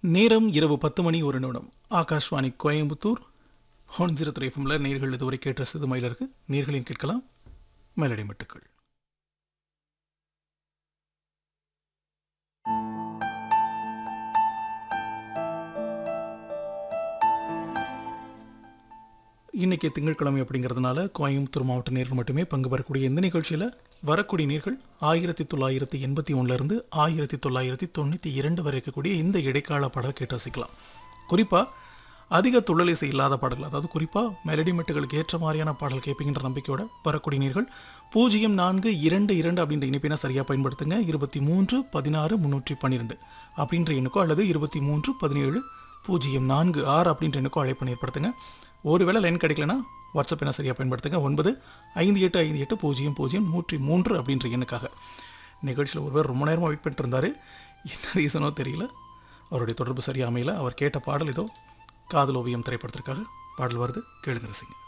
நேரம் இரவு பத்து மணி ஒரு நிமிடம் Akashvani Coimbatore one zero three எஃப்எம்ல நேர்கள் இதுவரை கேட்ட ரசிது மயிலருக்கு நேர்களின் கேட்கலாம் மெலடி மட்டுக்கள் இன்னைக்கு திங்கட்கிழமை அப்படிங்கிறதுனால கோயம்புத்தூர் மாவட்ட நேர்கள் மட்டுமே பங்கு பெறக்கூடிய இந்த நிகழ்ச்சியில் வரக்கூடிய நேர்கள் ஆயிரத்தி தொள்ளாயிரத்தி எண்பத்தி ஒன்றுலேருந்து ஆயிரத்தி தொள்ளாயிரத்தி தொண்ணூற்றி இரண்டு வரை இருக்கக்கூடிய இந்த இடைக்கால பாடல் கேட்டு ரசிக்கலாம் குறிப்பாக அதிக துள்ளலிசை இல்லாத பாடல்கள் அதாவது குறிப்பாக மெலடி மெட்டுகளுக்கு ஏற்ற மாதிரியான பாடல் கேட்பீங்கன்ற நம்பிக்கையோட வரக்கூடிய நேர்கள் பூஜ்ஜியம் நான்கு இரண்டு இரண்டு அப்படின்ற இணைப்பினை சரியாக பயன்படுத்துங்க இருபத்தி மூன்று பதினாறு முந்நூற்றி பன்னிரெண்டு அப்படின்ற எண்ணுக்கோ அல்லது இருபத்தி மூன்று பதினேழு பூஜ்ஜியம் நான்கு ஆறு அப்படின்ற எண்ணுக்கோ அழைப்பு ஏற்படுத்துங்க ஒருவேளை லைன் கிடைக்கலனா வாட்ஸ்அப் என்ன சரியாக பயன்படுத்துங்க ஒன்பது ஐந்து எட்டு ஐந்து எட்டு பூஜ்ஜியம் பூஜ்ஜியம் நூற்றி மூன்று அப்படின்ற எண்ணுக்காக நிகழ்ச்சியில் ஒருவர் ரொம்ப நேரமாக வெயிட் பண்ணிட்டு இருந்தார் என்ன ரீசனோ தெரியல அவருடைய தொடர்பு சரியாக அமையல அவர் கேட்ட பாடல் இதோ காதல் ஓவியம் திரைப்படத்திற்காக பாடல் வருது கேளுங்க ரசிங்க